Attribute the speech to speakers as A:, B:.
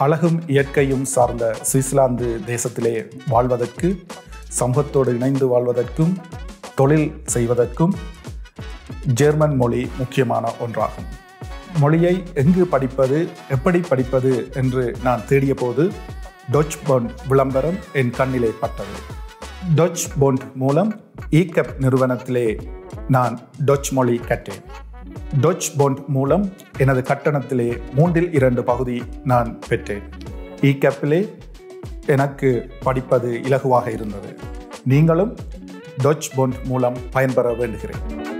A: அழகும் இயற்கையும் சார்ந்த சுவிட்சர்லாந்து தேசத்திலே வாழ்வதற்கு சமூகத்தோடு இணைந்து வாழ்வதற்கும் தொழில் செய்வதற்கும் ஜெர்மன் மொழி முக்கியமான ஒன்றாகும் மொழியை எங்கு படிப்பது எப்படி படிப்பது என்று நான் தேடிய போது டொச் பாண்ட் விளம்பரம் என் கண்ணிலே பட்டது டொச் பாண்ட் மூலம் ஈகப் நிறுவனத்திலே நான் டொச் மொழி கற்றேன் டொச் பாண்ட் மூலம் எனது கட்டணத்திலே மூன்றில் இரண்டு பகுதி நான் பெற்றேன் ஈகப்பிலே எனக்கு படிப்பது இலகுவாக இருந்தது நீங்களும் டொச் பாண்ட் மூலம் பயன்பெற வேண்டுகிறேன்